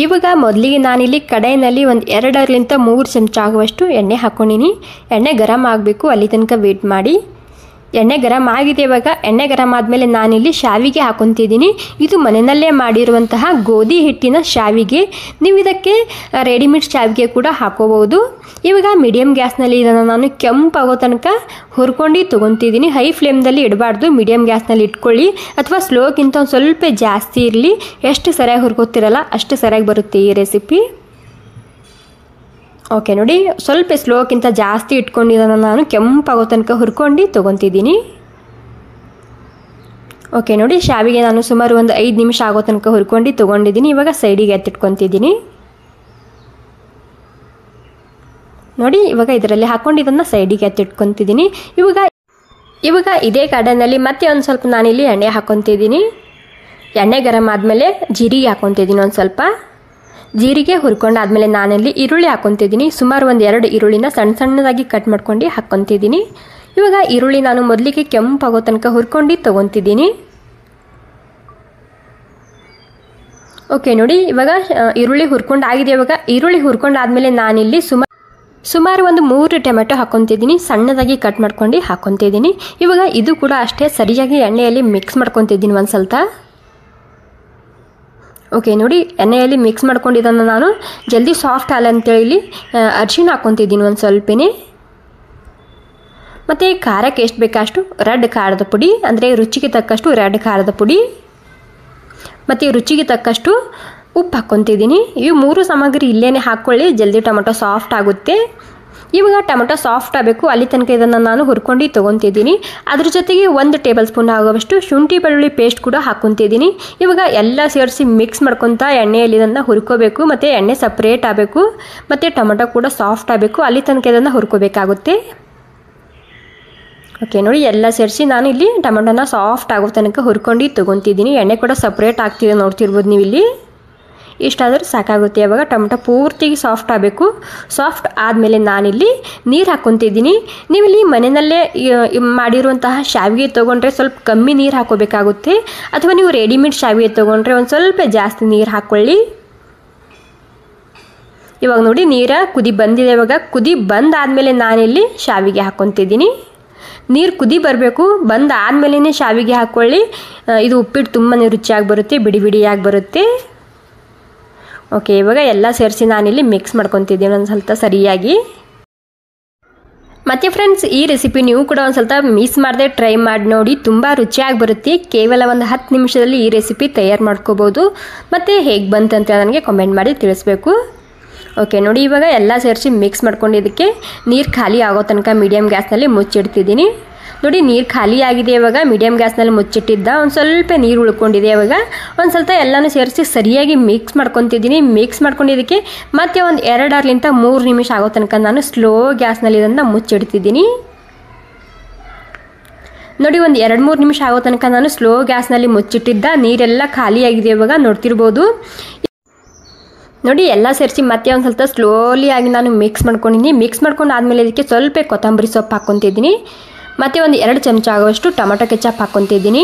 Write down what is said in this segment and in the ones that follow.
ಇವಾಗ ಮೊದಲಿಗೆ ನಾನಿಲ್ಲಿ ಕಡಾಯಿನಲ್ಲಿ ಒಂದು ಎರಡರಿಂದ ಮೂರು ಚಮಚ ಆಗುವಷ್ಟು ಎಣ್ಣೆ ಹಾಕ್ಕೊಂಡಿನಿ ಎಣ್ಣೆ ಗರಂ ಆಗಬೇಕು ಅಲ್ಲಿ ತನಕ ವೇಟ್ ಮಾಡಿ ಎಣ್ಣೆ ಗರಂ ಆಗಿದೆ ಇವಾಗ ಎಣ್ಣೆ ಗರಂ ಆದಮೇಲೆ ನಾನಿಲ್ಲಿ ಶಾವಿಗೆ ಹಾಕೊತಿದ್ದೀನಿ ಇದು ಮನೆಯಲ್ಲೇ ಮಾಡಿರುವಂತಹ ಗೋಧಿ ಹಿಟ್ಟಿನ ಶಾವಿಗೆ ನೀವು ಇದಕ್ಕೆ ರೆಡಿಮೇಡ್ ಶಾವಿಗೆ ಕೂಡ ಹಾಕೋಬಹುದು ಇವಾಗ ಮೀಡಿಯಮ್ ಗ್ಯಾಸ್ನಲ್ಲಿ ಇದನ್ನು ನಾನು ಕೆಂಪಾಗೋ ತನಕ ಹುರ್ಕೊಂಡು ತೊಗೊತಿದ್ದೀನಿ ಹೈ ಫ್ಲೇಮ್ದಲ್ಲಿ ಇಡಬಾರ್ದು ಮೀಡಿಯಮ್ ಗ್ಯಾಸ್ನಲ್ಲಿ ಇಟ್ಕೊಳ್ಳಿ ಅಥವಾ ಸ್ಲೋಗಿಂತ ಒಂದು ಸ್ವಲ್ಪ ಜಾಸ್ತಿ ಇರಲಿ ಎಷ್ಟು ಸರಿಯಾಗಿ ಹುರ್ಕೋತಿರಲ್ಲ ಅಷ್ಟು ಸರಿಯಾಗಿ ಬರುತ್ತೆ ಈ ರೆಸಿಪಿ ಓಕೆ ನೋಡಿ ಸ್ವಲ್ಪ ಸ್ಲೋಕ್ಕಿಂತ ಜಾಸ್ತಿ ಇಟ್ಕೊಂಡಿದ್ದನ್ನು ನಾನು ಕೆಂಪಾಗೋ ತನಕ ಹುರ್ಕೊಂಡು ತೊಗೊತಿದ್ದೀನಿ ಓಕೆ ನೋಡಿ ಶಾವಿಗೆ ನಾನು ಸುಮಾರು ಒಂದು ಐದು ನಿಮಿಷ ಆಗೋ ತನಕ ಹುರ್ಕೊಂಡು ತೊಗೊಂಡಿದ್ದೀನಿ ಇವಾಗ ಸೈಡಿಗೆ ಎತ್ತಿಟ್ಕೊತಿದ್ದೀನಿ ನೋಡಿ ಇವಾಗ ಇದರಲ್ಲಿ ಹಾಕ್ಕೊಂಡಿದ್ದನ್ನು ಸೈಡಿಗೆ ಎತ್ತಿಟ್ಕೊತಿದ್ದೀನಿ ಇವಾಗ ಇವಾಗ ಇದೇ ಕಡನಲ್ಲಿ ಮತ್ತೆ ಒಂದು ಸ್ವಲ್ಪ ನಾನಿಲ್ಲಿ ಎಣ್ಣೆ ಹಾಕ್ಕೊತಿದ್ದೀನಿ ಎಣ್ಣೆ ಗರಂ ಆದಮೇಲೆ ಜೀರಿಗೆ ಹಾಕ್ಕೊತಿದ್ದೀನಿ ಒಂದು ಸ್ವಲ್ಪ ಜೀರಿಗೆ ಹುರ್ಕೊಂಡಾದ್ಮೇಲೆ ನಾನಲ್ಲಿ ಈರುಳ್ಳಿ ಹಾಕ್ಕೊತಿದ್ದೀನಿ ಸುಮಾರು ಒಂದು ಎರಡು ಈರುಳ್ಳಿನ ಸಣ್ಣ ಸಣ್ಣದಾಗಿ ಕಟ್ ಮಾಡ್ಕೊಂಡು ಹಾಕ್ಕೊತಿದ್ದೀನಿ ಇವಾಗ ಈರುಳ್ಳಿ ನಾನು ಮೊದಲಿಗೆ ಕೆಂಪಾಗೋ ತನಕ ಹುರ್ಕೊಂಡು ತೊಗೊತಿದ್ದೀನಿ ಓಕೆ ನೋಡಿ ಇವಾಗ ಈರುಳ್ಳಿ ಹುರ್ಕೊಂಡು ಆಗಿದೆ ಇವಾಗ ಈರುಳ್ಳಿ ಹುರ್ಕೊಂಡಾದ್ಮೇಲೆ ನಾನಿಲ್ಲಿ ಸುಮಾರು ಸುಮಾರು ಒಂದು ಮೂರು ಟೊಮೆಟೊ ಹಾಕ್ಕೊತಿದ್ದೀನಿ ಸಣ್ಣದಾಗಿ ಕಟ್ ಮಾಡ್ಕೊಂಡು ಹಾಕ್ಕೊತಿದ್ದೀನಿ ಇವಾಗ ಇದು ಕೂಡ ಅಷ್ಟೇ ಸರಿಯಾಗಿ ಎಣ್ಣೆಯಲ್ಲಿ ಮಿಕ್ಸ್ ಮಾಡ್ಕೊತಿದ್ದೀನಿ ಒಂದು ಸ್ವಲ್ಪ ಓಕೆ ನೋಡಿ ಎಣ್ಣೆಯಲ್ಲಿ ಮಿಕ್ಸ್ ಮಾಡ್ಕೊಂಡಿದ್ದನ್ನು ನಾನು ಜಲ್ದಿ ಸಾಫ್ಟ್ ಆಗಲ್ಲ ಅಂತೇಳಿ ಅರಿಶಿಣ ಹಾಕ್ಕೊತಿದ್ದೀನಿ ಒಂದು ಸ್ವಲ್ಪನೇ ಮತ್ತು ಖಾರಕ್ಕೆ ಎಷ್ಟು ಬೇಕಷ್ಟು ರೆಡ್ ಖಾರದ ಪುಡಿ ಅಂದರೆ ರುಚಿಗೆ ತಕ್ಕಷ್ಟು ರೆಡ್ ಖಾರದ ಪುಡಿ ಮತ್ತು ರುಚಿಗೆ ತಕ್ಕಷ್ಟು ಉಪ್ಪು ಹಾಕ್ಕೊತಿದ್ದೀನಿ ಇವು ಮೂರು ಸಾಮಗ್ರಿ ಇಲ್ಲೇ ಹಾಕ್ಕೊಳ್ಳಿ ಜಲ್ದಿ ಟೊಮೆಟೊ ಸಾಫ್ಟ್ ಆಗುತ್ತೆ ಇವಾಗ ಟೊಮೆಟೊ ಸಾಫ್ಟ್ ಆಗಬೇಕು ಅಲ್ಲಿ ತನಕ ಇದನ್ನು ನಾನು ಹುರ್ಕೊಂಡು ತೊಗೊತಿದ್ದೀನಿ ಅದ್ರ ಜೊತೆಗೆ ಒಂದು ಟೇಬಲ್ ಸ್ಪೂನ್ ಆಗುವಷ್ಟು ಶುಂಠಿ ಬೆಳ್ಳುಳ್ಳಿ ಪೇಸ್ಟ್ ಕೂಡ ಹಾಕ್ಕೊತಿದ್ದೀನಿ ಇವಾಗ ಎಲ್ಲ ಸೇರಿಸಿ ಮಿಕ್ಸ್ ಮಾಡ್ಕೊತಾ ಎಣ್ಣೆಯಲ್ಲಿ ಇದನ್ನು ಹುರ್ಕೋಬೇಕು ಮತ್ತು ಎಣ್ಣೆ ಸಪ್ರೇಟ್ ಆಗಬೇಕು ಮತ್ತು ಟೊಮೆಟೊ ಕೂಡ ಸಾಫ್ಟ್ ಆಗಬೇಕು ಅಲ್ಲಿ ತನಕ ಇದನ್ನು ಹುರ್ಕೋಬೇಕಾಗುತ್ತೆ ಓಕೆ ನೋಡಿ ಎಲ್ಲ ಸೇರಿಸಿ ನಾನು ಇಲ್ಲಿ ಟೊಮೆಟೊನ ಸಾಫ್ಟ್ ಆಗೋ ತನಕ ಹುರ್ಕೊಂಡು ತೊಗೊತಿದ್ದೀನಿ ಎಣ್ಣೆ ಕೂಡ ಸಪ್ರೇಟ್ ಆಗ್ತಿದೆ ನೋಡ್ತಿರ್ಬೋದು ನೀವು ಇಲ್ಲಿ ಇಷ್ಟಾದರೂ ಸಾಕಾಗುತ್ತೆ ಇವಾಗ ಟೊಮೆಟೊ ಪೂರ್ತಿಗೆ ಸಾಫ್ಟ್ ಆಗಬೇಕು ಸಾಫ್ಟ್ ಆದಮೇಲೆ ನಾನಿಲ್ಲಿ ನೀರು ಹಾಕ್ಕೊತಿದ್ದೀನಿ ನೀವಿಲ್ಲಿ ಮನೆಯಲ್ಲೇ ಮಾಡಿರುವಂತಹ ಶಾವಿಗೆ ತೊಗೊಂಡ್ರೆ ಸ್ವಲ್ಪ ಕಮ್ಮಿ ನೀರು ಹಾಕೋಬೇಕಾಗುತ್ತೆ ಅಥವಾ ನೀವು ರೆಡಿಮೇಡ್ ಶಾವಿಗೆ ತೊಗೊಂಡ್ರೆ ಒಂದು ಸ್ವಲ್ಪ ಜಾಸ್ತಿ ನೀರು ಹಾಕ್ಕೊಳ್ಳಿ ಇವಾಗ ನೋಡಿ ನೀರ ಕುದಿ ಬಂದಿದೆ ಇವಾಗ ಕುದಿ ಬಂದಾದಮೇಲೆ ನಾನಿಲ್ಲಿ ಶಾವಿಗೆ ಹಾಕ್ಕೊತಿದ್ದೀನಿ ನೀರು ಕುದಿ ಬರಬೇಕು ಬಂದು ಆದಮೇಲೆ ಶಾವಿಗೆ ಹಾಕ್ಕೊಳ್ಳಿ ಇದು ಉಪ್ಪಿಟ್ಟು ತುಂಬಾ ರುಚಿಯಾಗಿ ಬರುತ್ತೆ ಬಿಡಿ ಬಿಡಿಯಾಗಿ ಬರುತ್ತೆ ಓಕೆ ಇವಾಗ ಎಲ್ಲ ಸೇರಿಸಿ ನಾನಿಲ್ಲಿ ಮಿಕ್ಸ್ ಮಾಡ್ಕೊತಿದ್ದೀನಿ ಒಂದು ಸ್ವಲ್ಪ ಸರಿಯಾಗಿ ಮತ್ತು ಫ್ರೆಂಡ್ಸ್ ಈ ರೆಸಿಪಿ ನೀವು ಕೂಡ ಒಂದು ಸ್ವಲ್ಪ ಮಿಸ್ ಮಾಡದೆ ಟ್ರೈ ಮಾಡಿ ನೋಡಿ ತುಂಬ ರುಚಿಯಾಗಿ ಬರುತ್ತೆ ಕೇವಲ ಒಂದು ಹತ್ತು ನಿಮಿಷದಲ್ಲಿ ಈ ರೆಸಿಪಿ ತಯಾರು ಮಾಡ್ಕೋಬೋದು ಮತ್ತು ಹೇಗೆ ಬಂತು ಅಂತ ನನಗೆ ಕಾಮೆಂಟ್ ಮಾಡಿ ತಿಳಿಸ್ಬೇಕು ಓಕೆ ನೋಡಿ ಇವಾಗ ಎಲ್ಲ ಸೇರಿಸಿ ಮಿಕ್ಸ್ ಮಾಡ್ಕೊಂಡಿದ್ದಕ್ಕೆ ನೀರು ಖಾಲಿ ಆಗೋ ತನಕ ಮೀಡಿಯಮ್ ಗ್ಯಾಸ್ನಲ್ಲಿ ಮುಚ್ಚಿಡ್ತಿದ್ದೀನಿ ನೋಡಿ ನೀರು ಖಾಲಿ ಆಗಿದೆ ಇವಾಗ ಮೀಡಿಯಮ್ ಗ್ಯಾಸ್ನಲ್ಲಿ ಮುಚ್ಚಿಟ್ಟಿದ್ದ ಒಂದು ಸ್ವಲ್ಪ ನೀರು ಉಳ್ಕೊಂಡಿದೆ ಇವಾಗ ಒಂದು ಸ್ವಲ್ಪ ಎಲ್ಲನೂ ಸೇರಿಸಿ ಸರಿಯಾಗಿ ಮಿಕ್ಸ್ ಮಾಡ್ಕೊತಿದ್ದೀನಿ ಮಿಕ್ಸ್ ಮಾಡ್ಕೊಂಡಿದ್ದಕ್ಕೆ ಮತ್ತೆ ಒಂದು ಎರಡರ್ಲಿಂತ ಮೂರು ನಿಮಿಷ ಆಗೋ ತನಕ ನಾನು ಸ್ಲೋ ಗ್ಯಾಸ್ನಲ್ಲಿ ಇದನ್ನು ಮುಚ್ಚಿಡ್ತಿದ್ದೀನಿ ನೋಡಿ ಒಂದು ಎರಡು ಮೂರು ನಿಮಿಷ ಆಗೋ ತನಕ ನಾನು ಸ್ಲೋ ಗ್ಯಾಸ್ನಲ್ಲಿ ಮುಚ್ಚಿಟ್ಟಿದ್ದ ನೀರೆಲ್ಲ ಖಾಲಿಯಾಗಿದೆ ಇವಾಗ ನೋಡ್ತಿರ್ಬೋದು ನೋಡಿ ಎಲ್ಲ ಸೇರಿಸಿ ಮತ್ತೆ ಒಂದು ಸ್ವಲ್ಪ ಸ್ಲೋಲಿ ಆಗಿ ನಾನು ಮಿಕ್ಸ್ ಮಾಡ್ಕೊಂಡಿದ್ದೀನಿ ಮಿಕ್ಸ್ ಮಾಡ್ಕೊಂಡು ಆದಮೇಲೆ ಇದಕ್ಕೆ ಸ್ವಲ್ಪ ಕೊತ್ತಂಬರಿ ಸೊಪ್ಪು ಹಾಕ್ಕೊತಿದ್ದೀನಿ ಮತ್ತು ಒಂದು ಎರಡು ಚಮಚ ಆಗುವಷ್ಟು ಟೊಮೆಟೊ ಕೆಚಪ್ ಹಾಕ್ಕೊತಿದ್ದೀನಿ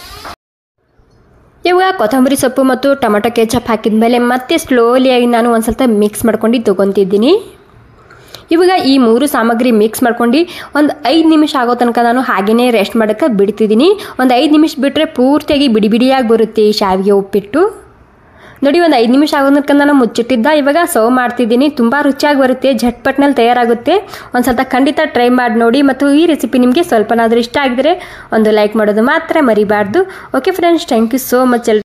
ಇವಾಗ ಕೊತ್ತಂಬರಿ ಸೊಪ್ಪು ಮತ್ತು ಟೊಮೆಟೊ ಕೆಚಪ್ ಹಾಕಿದ ಮೇಲೆ ಮತ್ತೆ ಸ್ಲೋಲಿಯಾಗಿ ನಾನು ಒಂದು ಸ್ವಲ್ಪ ಮಿಕ್ಸ್ ಮಾಡ್ಕೊಂಡು ತೊಗೊತಿದ್ದೀನಿ ಇವಾಗ ಈ ಮೂರು ಸಾಮಗ್ರಿ ಮಿಕ್ಸ್ ಮಾಡ್ಕೊಂಡು ಒಂದು ಐದು ನಿಮಿಷ ಆಗೋ ತನಕ ನಾನು ಹಾಗೆಯೇ ರೆಸ್ಟ್ ಮಾಡೋಕ್ಕೆ ಬಿಡ್ತಿದ್ದೀನಿ ಒಂದು ಐದು ನಿಮಿಷ ಬಿಟ್ಟರೆ ಪೂರ್ತಿಯಾಗಿ ಬಿಡಿ ಬಿಡಿಯಾಗಿ ಬರುತ್ತೆ ಈ ಶಾವಿಗೆ ಉಪ್ಪಿಟ್ಟು ನೋಡಿ ಒಂದು ಐದು ನಿಮಿಷ ಆಗೋದಕ್ಕೆ ನಾನು ಮುಚ್ಚಿಟ್ಟಿದ್ದ ಇವಾಗ ಸರ್ವ್ ಮಾಡ್ತಿದ್ದೀನಿ ತುಂಬ ರುಚಿಯಾಗಿ ಬರುತ್ತೆ ಝಟ್ಪಟ್ನಲ್ಲಿ ತಯಾರಾಗುತ್ತೆ ಒಂದು ಸ್ವಲ್ಪ ಖಂಡಿತ ಟ್ರೈ ಮಾಡಿ ನೋಡಿ ಮತ್ತು ಈ ರೆಸಿಪಿ ನಿಮಗೆ ಸ್ವಲ್ಪನಾದರೂ ಇಷ್ಟ ಆಗಿದ್ರೆ ಒಂದು ಲೈಕ್ ಮಾಡೋದು ಮಾತ್ರ ಮರಿಬಾರ್ದು okay friends thank you so much L